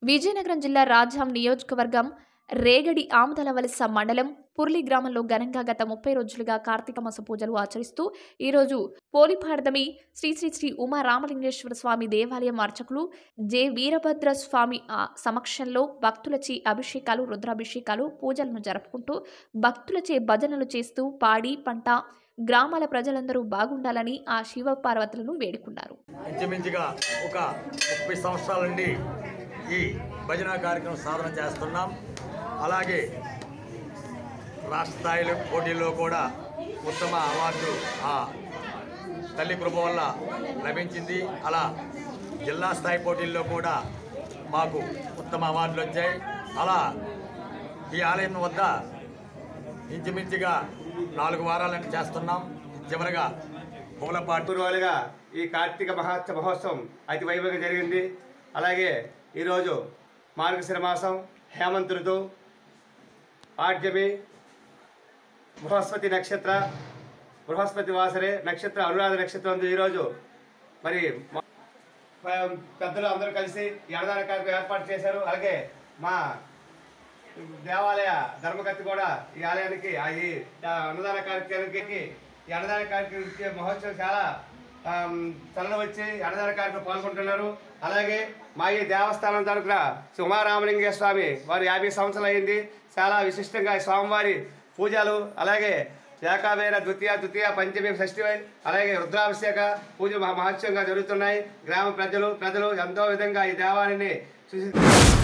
విజయనగరం జిల్లా రాజాం నియోజకవర్గం రేగడి ఆమదల వలస మండలం పుర్లి గ్రామంలో ఘనంగా గత ముప్పై రోజులుగా కార్తీక మాస పూజలు ఆచరిస్తూ ఈరోజు పోలిపాడదమి శ్రీ శ్రీ శ్రీ ఉమా రామలింగేశ్వర స్వామి దేవాలయం అర్చకులు జె వీరభద్ర స్వామి ఆ సమక్షంలో భక్తులచే అభిషేకాలు రుద్రాభిషేకాలు పూజలను జరుపుకుంటూ భక్తులచే భజనలు చేస్తూ పాడి పంట గ్రామాల ప్రజలందరూ బాగుండాలని ఆ శివ పార్వతులను వేడుకున్నారు ఇంచుమించుగా ఒక ముప్పై సంవత్సరాల నుండి ఈ భజన కార్యక్రమం సాధన చేస్తున్నాం అలాగే రాష్ట్ర స్థాయిలో పోటీల్లో కూడా ఉత్తమ అవార్డు ఆ తల్లి కృప వల్ల లభించింది అలా జిల్లా స్థాయి పోటీల్లో కూడా మాకు ఉత్తమ అవార్డులు వచ్చాయి అలా ఈ ఆలయం వద్ద ఇంచుమించుగా నాలుగు వారాలను చేస్తున్నాం చివరగా పూలపాటు పూర్వాలుగా ఈ కార్తీక మహాత్స మహోత్సవం అతి వైభవంగా జరిగింది అలాగే ఈరోజు మార్గశిర మాసం హేమంత్ ఋతువు పాడ్యమి బృహస్పతి నక్షత్ర బృహస్పతి వాసరే నక్షత్ర అనురాధ నక్షత్రం ఉంది ఈరోజు మరి మా- పెద్దలు అందరూ కలిసి ఈ అన్నదాన కార్యక్రమం ఏర్పాటు చేశారు అలాగే మా దేవాలయ ధర్మకర్త కూడా ఈ ఆలయానికి ఆ ఈ అన్నదాన కార్యక్రమానికి ఈ అన్నదాన కార్యక్రమానికి మహోత్సవం చాలా ఆమ్, తరలి వచ్చి అన్నదాన కార్యక్రమం పాల్గొంటున్నారు అలాగే మా ఈ దేవస్థానం తరపున సుమారామలింగ స్వామి వారు యాభై సంవత్సరాలు అయింది చాలా విశిష్టంగా ఈ స్వామివారి పూజలు అలాగే శాఖావేర ద్వితీయ తృతీయ పంచమి షష్ఠి అలాగే రుద్రాభిషేక పూజలు మహా మహత్సవంగా జరుగుతున్నాయి గ్రామ ప్రజలు ప్రజలు ఎంతో విధంగా ఈ దేవాలయాన్ని చూసి